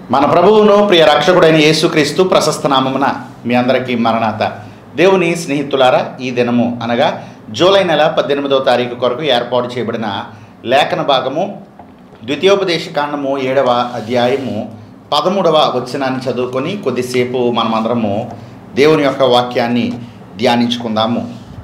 మన ప్రభువును ప్రియ రక్షకుడైన యేసుక్రీస్తు ప్రశస్త నామమున మీ అందరికీ మరణాత దేవుని స్నేహితులారా ఈ దినము అనగా జూలై నెల పద్దెనిమిదవ తారీఖు కొరకు ఏర్పాటు చేయబడిన లేఖన భాగము ద్వితీయోపదేశ కాండము ఏడవ అధ్యాయము పదమూడవ వచనాన్ని చదువుకొని కొద్దిసేపు మనమందరము దేవుని యొక్క వాక్యాన్ని ధ్యానించుకుందాము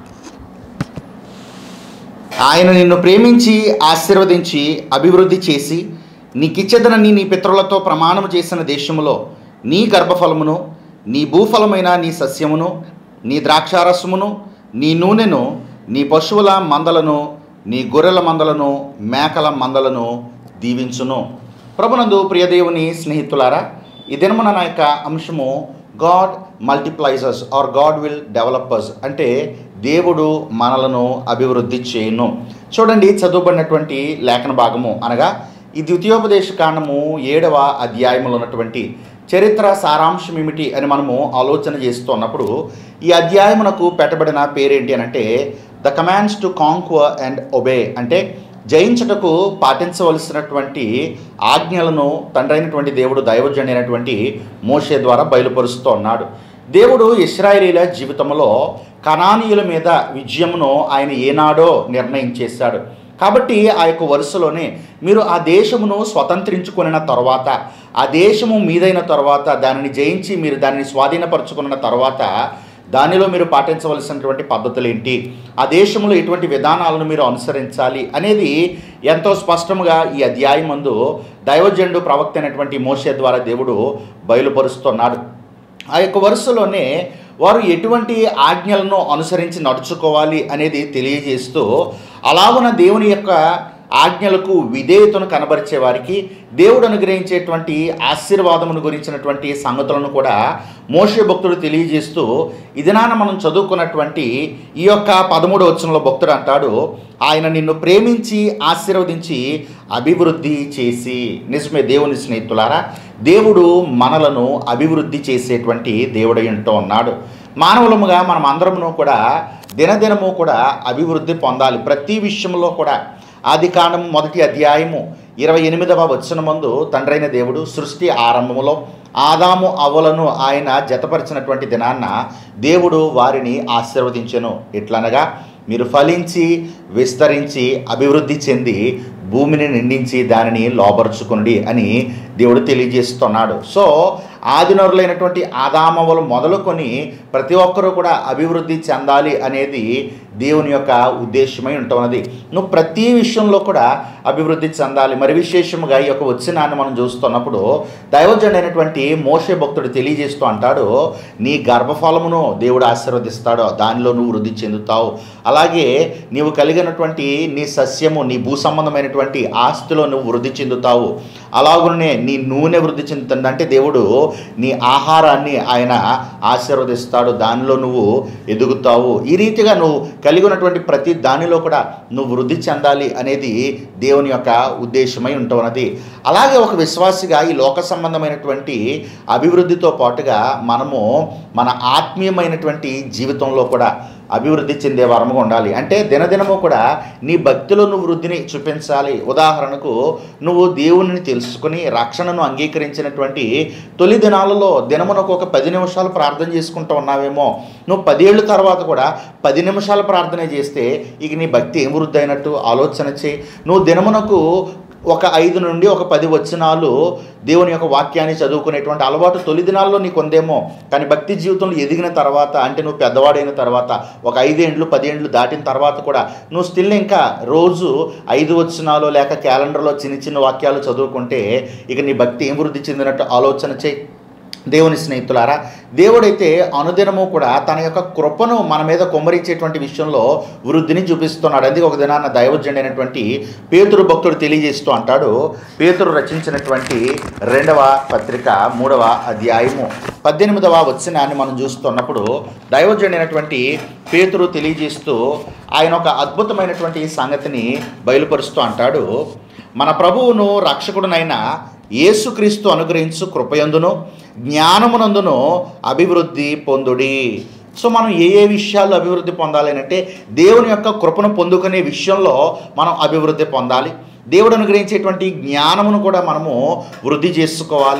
ఆయన నిన్ను ప్రేమించి ఆశీర్వదించి అభివృద్ధి చేసి నీకిచ్చేదనని నీ పితరులతో ప్రమాణం చేసిన దేశములో నీ గర్భఫలమును నీ భూఫలమైన నీ సస్యమును నీ ద్రాక్షారసమును నీ నూనెను నీ పశువుల మందలను నీ గొర్రెల మందలను మేకల మందలను దీవించును ప్రభునందు ప్రియదేవుని స్నేహితులారా ఈ దినమున నా యొక్క అంశము God multipliers or God will developers అంటే దేవుడు మనలను అభివృద్ధి చేయను చూడండి చదువుబడినటువంటి లేఖన భాగము అనగా ఈ ద్వితీయోపదేశ కాండము ఏడవ అధ్యాయంలో ఉన్నటువంటి చరిత్ర సారాంశం ఏమిటి అని మనము ఆలోచన చేస్తున్నప్పుడు ఈ అధ్యాయమునకు పెట్టబడిన పేరేంటి అని అంటే the commands to conquer and obey అంటే జయించటకు పాటించవలసినటువంటి ఆజ్ఞలను తండ్రైనటువంటి దేవుడు దైవజన్ అయినటువంటి మోషే ద్వారా బయలుపరుస్తూ ఉన్నాడు దేవుడు ఇస్రాయేలీల జీవితంలో కణానీయుల మీద విజయమును ఆయన ఏనాడో నిర్ణయించేశాడు కాబట్టి ఆ యొక్క వరుసలోనే మీరు ఆ దేశమును స్వతంత్రించుకున్న తర్వాత ఆ దేశము మీదైన తర్వాత దానిని జయించి మీరు దానిని స్వాధీనపరచుకున్న తర్వాత దానిలో మీరు పాటించవలసినటువంటి పద్ధతులు ఏంటి ఆ దేశంలో ఎటువంటి విధానాలను మీరు అనుసరించాలి అనేది ఎంతో స్పష్టంగా ఈ అధ్యాయం మందు దైవజండు ప్రవక్త అయినటువంటి మోసే ద్వారా దేవుడు బయలుపరుస్తున్నాడు ఆ యొక్క వరుసలోనే వారు ఎటువంటి ఆజ్ఞలను అనుసరించి నడుచుకోవాలి అనేది తెలియజేస్తూ అలాగున దేవుని యొక్క ఆజ్ఞలకు విధేయతను కనబరిచే వారికి దేవుడు అనుగ్రహించేటువంటి ఆశీర్వాదమును గురించినటువంటి సంగతులను కూడా మోషే భక్తుడు తెలియజేస్తూ ఇదినాన మనం చదువుకున్నటువంటి ఈ యొక్క పదమూడు వచనంలో భక్తుడు అంటాడు ఆయన నిన్ను ప్రేమించి ఆశీర్వదించి అభివృద్ధి చేసి నిజమే దేవుని స్నేహితులారా దేవుడు మనలను అభివృద్ధి చేసేటువంటి దేవుడై ఉంటూ ఉన్నాడు మానవులముగా మనం అందరమును కూడా దినదినము కూడా అభివృద్ధి పొందాలి ప్రతి విషయంలో కూడా ఆది కాండం మొదటి అధ్యాయము ఇరవై ఎనిమిదవ వచనమందు తండ్రైన దేవుడు సృష్టి ఆరంభములో ఆదాము అవ్వలను ఆయన జతపరిచినటువంటి దినాన్న దేవుడు వారిని ఆశీర్వదించెను ఎట్లనగా మీరు ఫలించి విస్తరించి అభివృద్ధి చెంది భూమిని నిండించి దానిని లోపరుచుకునండి అని దేవుడు తెలియజేస్తున్నాడు సో ఆదినరులైనటువంటి ఆదామవలు మొదలుకొని ప్రతి ఒక్కరూ కూడా అభివృద్ధి చెందాలి అనేది దేవుని యొక్క ఉద్దేశమై ఉంటున్నది నువ్వు ప్రతి విషయంలో కూడా అభివృద్ధి చెందాలి మరి విశేషముగా ఈ యొక్క వచ్చినాన్ని మనం చూస్తున్నప్పుడు దైవజనుడైనటువంటి మోషే భక్తుడు తెలియజేస్తూ అంటాడు నీ గర్భఫలమును దేవుడు ఆశీర్వదిస్తాడు దానిలో నువ్వు వృద్ధి చెందుతావు అలాగే నీవు కలిగినటువంటి నీ సస్యము నీ భూ సంబంధమైనటువంటి ఆస్తిలో నువ్వు వృద్ధి చెందుతావు అలాగనే నీ నూనె వృద్ధి చెందుతుంది అంటే దేవుడు నీ ఆహారాన్ని ఆయన ఆశీర్వదిస్తాడు దానిలో నువ్వు ఎదుగుతావు ఈ రీతిగా నువ్వు కలిగి ఉన్నటువంటి ప్రతి దానిలో కూడా నువ్వు వృద్ధి చెందాలి అనేది దేవుని యొక్క ఉద్దేశమై ఉంటున్నది అలాగే ఒక విశ్వాసిగా ఈ లోక సంబంధమైనటువంటి అభివృద్ధితో పాటుగా మనము మన ఆత్మీయమైనటువంటి జీవితంలో కూడా అభివృద్ధి చెందే వరముగా ఉండాలి అంటే దినదినము కూడా నీ భక్తిలో నువ్వు వృద్ధిని చూపించాలి ఉదాహరణకు నువ్వు దేవుని తెలుసుకుని రక్షణను అంగీకరించినటువంటి తొలి దినాలలో దినమునకు ఒక పది నిమిషాలు ప్రార్థన చేసుకుంటూ ఉన్నావేమో నువ్వు పదేళ్ళ తర్వాత కూడా పది నిమిషాలు ప్రార్థన చేస్తే ఇక నీ భక్తి ఏం వృద్ధి అయినట్టు ఆలోచన చేయి నువ్వు దినమునకు ఒక ఐదు నుండి ఒక పది వచనాలు దేవుని యొక్క వాక్యాన్ని చదువుకునేటువంటి అలవాటు తొలి దినాల్లో నీకు ఉందేమో కానీ భక్తి జీవితంలో ఎదిగిన తర్వాత అంటే నువ్వు పెద్దవాడైన తర్వాత ఒక ఐదేండ్లు పదేండ్లు దాటిన తర్వాత కూడా నువ్వు స్టిల్ ఇంకా రోజు ఐదు వచనాలు లేక క్యాలెండర్లో చిన్న చిన్న వాక్యాలు చదువుకుంటే ఇక నీ భక్తి ఏం వృద్ధి చెందినట్టు ఆలోచన చేయి దేవుని స్నేహితులారా దేవుడైతే అనుదినము కూడా తన యొక్క కృపను మన మీద కుమ్మరించేటువంటి విషయంలో వృద్ధిని చూపిస్తున్నాడు అందుకే ఒక దినాన్న దైవజండి అయినటువంటి పేతురు భక్తుడు తెలియజేస్తూ అంటాడు పేతురు రచించినటువంటి రెండవ పత్రిక మూడవ అధ్యాయము పద్దెనిమిదవ వచనాన్ని మనం చూస్తున్నప్పుడు దైవజండి అయినటువంటి పేతురు తెలియజేస్తూ ఆయన ఒక అద్భుతమైనటువంటి సంగతిని బయలుపరుస్తూ అంటాడు మన ప్రభువును రక్షకుడునైన యేసుక్రీస్తు అనుగ్రహించు కృపయందును జ్ఞానమునందును అభివృద్ధి పొందుడి సో మనం ఏ ఏ విషయాల్లో అభివృద్ధి పొందాలి అని అంటే దేవుని యొక్క కృపను పొందుకునే విషయంలో మనం అభివృద్ధి పొందాలి దేవుడు అనుగ్రహించేటువంటి జ్ఞానమును కూడా మనము వృద్ధి చేసుకోవాలి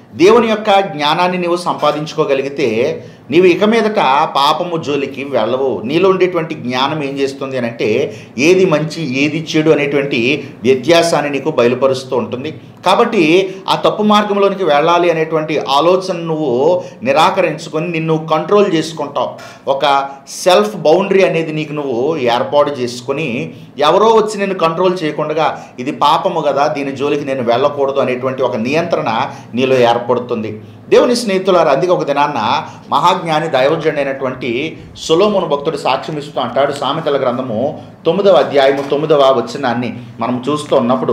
దేవుని యొక్క జ్ఞానాన్ని నీవు సంపాదించుకోగలిగితే నీవు ఇక మీదట పాపము జోలికి వెళ్ళవు నీలో ఉండేటువంటి జ్ఞానం ఏం చేస్తుంది అని అంటే ఏది మంచి ఏది చెడు అనేటువంటి వ్యత్యాసాన్ని నీకు బయలుపరుస్తూ ఉంటుంది కాబట్టి ఆ తప్పు మార్గంలోనికి వెళ్ళాలి అనేటువంటి ఆలోచన నువ్వు నిరాకరించుకొని నిన్ను కంట్రోల్ చేసుకుంటావు ఒక సెల్ఫ్ బౌండరీ అనేది నీకు నువ్వు ఏర్పాటు చేసుకొని ఎవరో వచ్చి నేను కంట్రోల్ చేయకుండా ఇది పాపము కదా దీని జోలికి నేను వెళ్ళకూడదు అనేటువంటి ఒక నియంత్రణ నీలో ఏర్పడుతుంది దేవుని స్నేహితులారు అందుకే ఒక దినాన్న మహాజ్ఞాని దైవజుడు అయినటువంటి సులోమును భక్తుడు సాక్ష్యం ఇస్తూ అంటాడు సామెతల గ్రంథము తొమ్మిదవ అధ్యాయము తొమ్మిదవ వచనాన్ని మనం చూస్తూ ఉన్నప్పుడు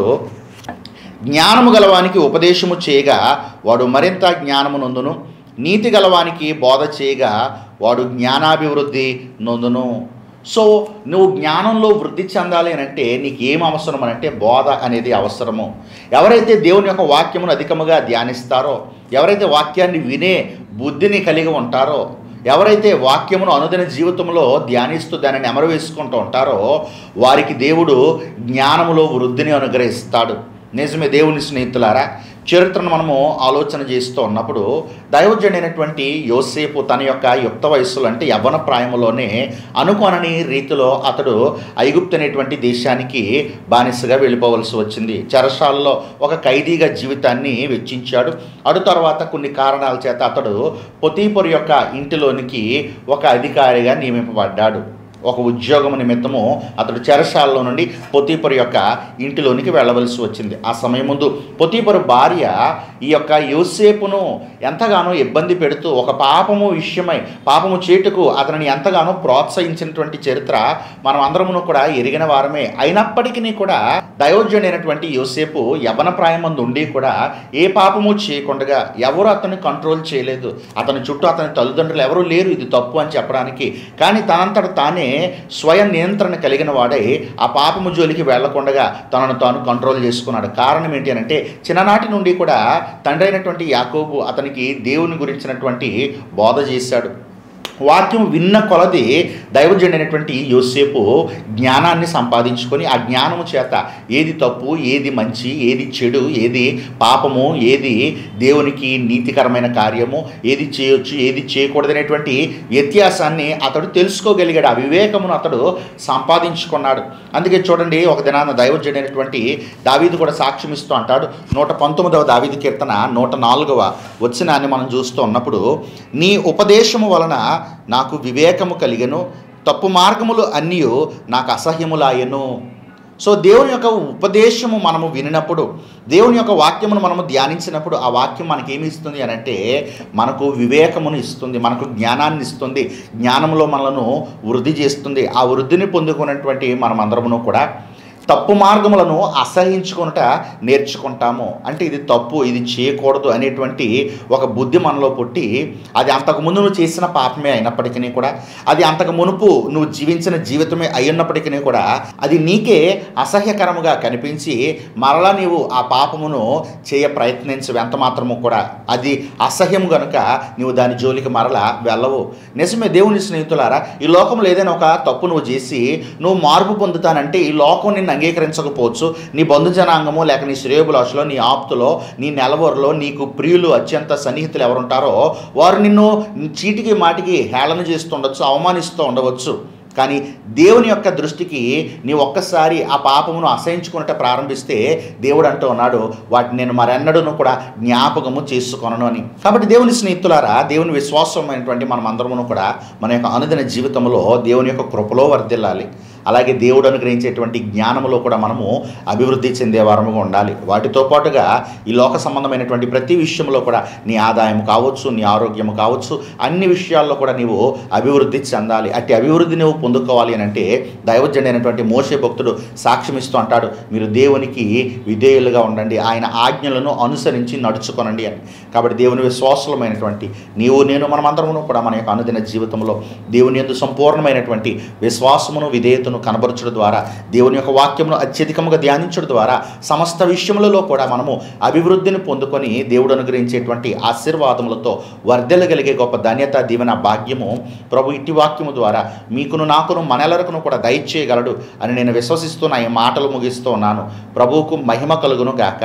జ్ఞానము గలవానికి ఉపదేశము చేయగా వాడు మరింత జ్ఞానము నొందును నీతి గలవానికి బోధ చేయగా వాడు జ్ఞానాభివృద్ధి నొందును సో నువ్వు జ్ఞానంలో వృద్ధి చెందాలి అని అంటే నీకు ఏం అవసరం అని అంటే బోధ అనేది అవసరము ఎవరైతే దేవుని యొక్క వాక్యమును అధికముగా ధ్యానిస్తారో ఎవరైతే వాక్యాన్ని వినే బుద్ధిని కలిగి ఉంటారో ఎవరైతే వాక్యమును అనుదిన జీవితంలో ధ్యానిస్తూ దానిని అమరు వేసుకుంటూ ఉంటారో వారికి దేవుడు జ్ఞానములో వృద్ధిని అనుగ్రహిస్తాడు నిజమే దేవుని స్నేహితులారా చరిత్రను మనము ఆలోచన చేస్తూ ఉన్నప్పుడు దైవజనుడైనటువంటి యోసేపు తన యొక్క యుక్త వయస్సులో అంటే యవ్వన ప్రాయంలోనే అనుకోనని రీతిలో అతడు ఐగుప్తు అనేటువంటి దేశానికి బానిసగా వెళ్ళిపోవలసి వచ్చింది చెరసాలలో ఒక ఖైదీగా జీవితాన్ని వెచ్చించాడు అటు తర్వాత కొన్ని కారణాల చేత అతడు పొతీపురి యొక్క ఇంటిలోనికి ఒక అధికారిగా నియమింపబడ్డాడు ఒక ఉద్యోగం నిమిత్తము అతడు చెరసాలలో నుండి పొతీపరు యొక్క ఇంటిలోనికి వెళ్ళవలసి వచ్చింది ఆ సమయం ముందు పొతీపరు భార్య ఈ యొక్క యోసేపును ఎంతగానో ఇబ్బంది పెడుతూ ఒక పాపము విషయమై పాపము చేటుకు అతనిని ఎంతగానో ప్రోత్సహించినటువంటి చరిత్ర మనం అందరమును కూడా ఎరిగిన వారమే అయినప్పటికీ కూడా దయోజ్యుడైనటువంటి యోసేపు యవన ప్రాయమందు ఉండి కూడా ఏ పాపము చేయకుండా ఎవరు అతన్ని కంట్రోల్ చేయలేదు అతని చుట్టూ అతని తల్లిదండ్రులు ఎవరు లేరు ఇది తప్పు అని చెప్పడానికి కానీ తనంతట తానే స్వయం నియంత్రణ కలిగిన వాడై ఆ పాపము జోలికి వెళ్లకుండా తనను తాను కంట్రోల్ చేసుకున్నాడు కారణం ఏంటి అని అంటే చిన్ననాటి నుండి కూడా తండ్రి అయినటువంటి యాకోబు అతనికి దేవుని గురించినటువంటి బోధ చేశాడు వాక్యం విన్న కొలది దైవజనుడైనటువంటి యోసేపు జ్ఞానాన్ని సంపాదించుకొని ఆ జ్ఞానము చేత ఏది తప్పు ఏది మంచి ఏది చెడు ఏది పాపము ఏది దేవునికి నీతికరమైన కార్యము ఏది చేయొచ్చు ఏది చేయకూడదనేటువంటి వ్యత్యాసాన్ని అతడు తెలుసుకోగలిగాడు ఆ వివేకమును అతడు సంపాదించుకున్నాడు అందుకే చూడండి ఒక దినాన దైవజనుడైనటువంటి దావీదు కూడా సాక్ష్యం ఇస్తూ అంటాడు నూట పంతొమ్మిదవ దావీదు కీర్తన నూట నాలుగవ వచ్చినాన్ని మనం చూస్తూ ఉన్నప్పుడు నీ ఉపదేశము వలన నాకు వివేకము కలిగెను తప్పు మార్గములు అన్నీ నాకు అసహ్యములాయను సో దేవుని యొక్క ఉపదేశము మనము వినినప్పుడు దేవుని యొక్క వాక్యమును మనము ధ్యానించినప్పుడు ఆ వాక్యం మనకి ఏమి ఇస్తుంది అని అంటే మనకు వివేకమును ఇస్తుంది మనకు జ్ఞానాన్ని ఇస్తుంది జ్ఞానంలో మనలను వృద్ధి చేస్తుంది ఆ వృద్ధిని పొందుకున్నటువంటి మనమందరమును కూడా తప్పు మార్గములను అసహించుకునుట నేర్చుకుంటాము అంటే ఇది తప్పు ఇది చేయకూడదు అనేటువంటి ఒక బుద్ధి మనలో పుట్టి అది అంతకుముందు నువ్వు చేసిన పాపమే అయినప్పటికీ కూడా అది అంతకు మునుపు నువ్వు జీవించిన జీవితమే అయ్యున్నప్పటికీ కూడా అది నీకే అసహ్యకరముగా కనిపించి మరలా నీవు ఆ పాపమును చేయ ప్రయత్నించవు ఎంత మాత్రము కూడా అది అసహ్యం గనుక నీవు దాని జోలికి మరలా వెళ్ళవు నిజమే దేవుని స్నేహితులారా ఈ లోకంలో ఏదైనా ఒక తప్పు నువ్వు చేసి నువ్వు మార్పు పొందుతానంటే ఈ లోకం నిన్ను అంగీకరించకపోవచ్చు నీ బంధుజనాంగము లేక నీ శ్రేయబులాషలో నీ ఆప్తులో నీ నెలవరలో నీకు ప్రియులు అత్యంత సన్నిహితులు ఎవరుంటారో వారు నిన్ను చీటికి మాటికి హేళన చేస్తుండొచ్చు అవమానిస్తూ ఉండవచ్చు కానీ దేవుని యొక్క దృష్టికి నీ ఒక్కసారి ఆ పాపమును అసహించుకున్నట్టు ప్రారంభిస్తే దేవుడు అంటూ ఉన్నాడు వాటిని నేను మరెన్నడూను కూడా జ్ఞాపకము చేసుకొనను అని కాబట్టి దేవుని స్నేహితులారా దేవుని విశ్వాసమైనటువంటి మనం అందరమును కూడా మన యొక్క అనుదిన జీవితంలో దేవుని యొక్క కృపలో వర్ధిల్లాలి అలాగే దేవుడు అనుగ్రహించేటువంటి జ్ఞానములో కూడా మనము అభివృద్ధి చెందే వారముగా ఉండాలి వాటితో పాటుగా ఈ లోక సంబంధమైనటువంటి ప్రతి విషయంలో కూడా నీ ఆదాయం కావచ్చు నీ ఆరోగ్యం కావచ్చు అన్ని విషయాల్లో కూడా నీవు అభివృద్ధి చెందాలి అట్టి అభివృద్ధి నువ్వు పొందుకోవాలి అని అంటే దైవజనుడైనటువంటి మోసే భక్తుడు సాక్ష్యం ఇస్తూ అంటాడు మీరు దేవునికి విధేయులుగా ఉండండి ఆయన ఆజ్ఞలను అనుసరించి నడుచుకొనండి అని కాబట్టి దేవుని విశ్వాసమైనటువంటి నీవు నేను మనమందరమును కూడా మన యొక్క అనుదిన జీవితంలో దేవుని ఎందు సంపూర్ణమైనటువంటి విశ్వాసమును విధేయతను కనబరచడం ద్వారా దేవుని యొక్క వాక్యమును అత్యధికముగా ధ్యానించడం ద్వారా సమస్త విషయములలో కూడా మనము అభివృద్ధిని పొందుకొని దేవుడు అనుగ్రహించేటువంటి ఆశీర్వాదములతో వర్ధెలగలిగే గొప్ప ధన్యత దీవెన భాగ్యము ప్రభు ఇట్టి వాక్యము ద్వారా మీకును నాకును మనెలరకును కూడా దయచేయగలడు అని నేను విశ్వసిస్తూ నా ఈ మాటలు ముగిస్తూ ఉన్నాను ప్రభువుకు మహిమ కలుగును గాక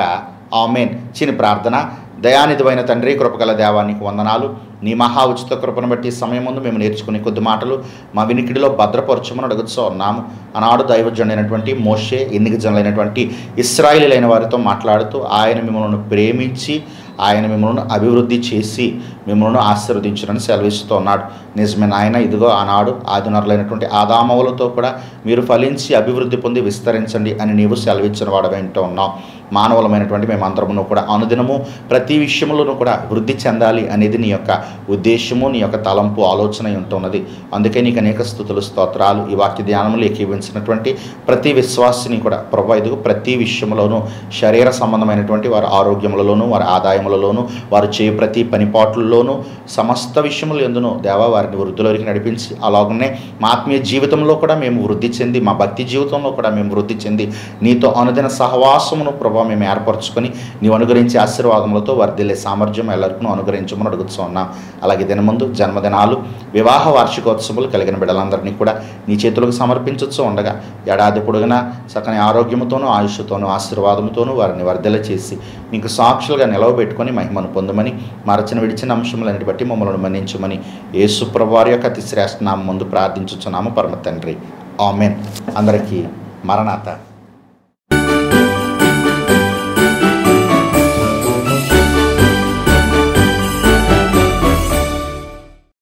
ఆమెన్ చిని ప్రార్థన దయానిధివైన తండ్రి కృపగల దేవానికి వందనాలు నీ మహా ఉచిత కృపను బట్టి సమయం ముందు మేము నేర్చుకునే కొద్ది మాటలు మా వినికిడిలో భద్రపరచమని అడుగుతూ ఉన్నాము ఆనాడు దైవజనుడైనటువంటి మోషే ఎన్నిక జనులైనటువంటి ఇస్రాయిలైన వారితో మాట్లాడుతూ ఆయన మిమ్మల్ని ప్రేమించి ఆయన మిమ్మల్ని అభివృద్ధి చేసి మిమ్మల్ని ఆశీర్వదించునని సెలవిస్తూ ఉన్నాడు నిజమే నాయన ఇదిగో ఆనాడు ఆదినరులైనటువంటి ఆదామవులతో కూడా మీరు ఫలించి అభివృద్ధి పొంది విస్తరించండి అని నీవు సెలవిచ్చిన వాడు వింటూ ఉన్నావు మానవులమైనటువంటి మేమందరమును కూడా అనుదినము ప్రతి విషయంలోనూ కూడా వృద్ధి చెందాలి అనేది నీ యొక్క ఉద్దేశము నీ యొక్క తలంపు ఆలోచన అయి ఉంటున్నది అందుకే నీకు అనేక స్థుతులు స్తోత్రాలు ఈ వాక్య ధ్యానములు ఏకీవించినటువంటి ప్రతి విశ్వాసిని కూడా ప్రభు ఇదిగో ప్రతి విషయంలోనూ శరీర సంబంధమైనటువంటి వారి ఆరోగ్యములలోనూ వారి ఆదాయములలోనూ వారు చేయు ప్రతి పనిపాట్లలోనూ సమస్త విషయములు ఎందునూ దేవా వారిని వృద్ధిలోకి నడిపించి అలాగనే మా ఆత్మీయ జీవితంలో కూడా మేము వృద్ధి చెంది మా భక్తి జీవితంలో కూడా మేము వృద్ధి చెంది నీతో అనుదిన సహవాసమును ప్రభావ మేము ఏర్పరచుకొని నీవు అనుగ్రహించే ఆశీర్వాదములతో వర్ధిల్లే సామర్థ్యం ఎల్లరికూ అనుగ్రహించమని అడుగుతూ ఉన్నాం అలాగే దినముందు జన్మదినాలు వివాహ వార్షికోత్సవాలు కలిగిన బిడ్డలందరినీ కూడా నీ చేతులకు సమర్పించవచ్చు ఉండగా ఏడాది పొడుగునా చక్కని ఆరోగ్యముతోనూ ఆయుష్తోనూ ఆశీర్వాదముతోనూ వారిని వర్ధల చేసి నీకు సాక్షులుగా నిలవబెట్టుకొని మహిమను పొందమని మరచిన విడిచిన అంశములన్నిటి బట్టి మమ్మల్ని మన్నించమని యేసుప్రభు వారి యొక్క అతి శ్రేష్ఠ నామం ముందు ప్రార్థించుచున్నాము పరమ తండ్రి ఆమెన్ అందరికీ మరణాత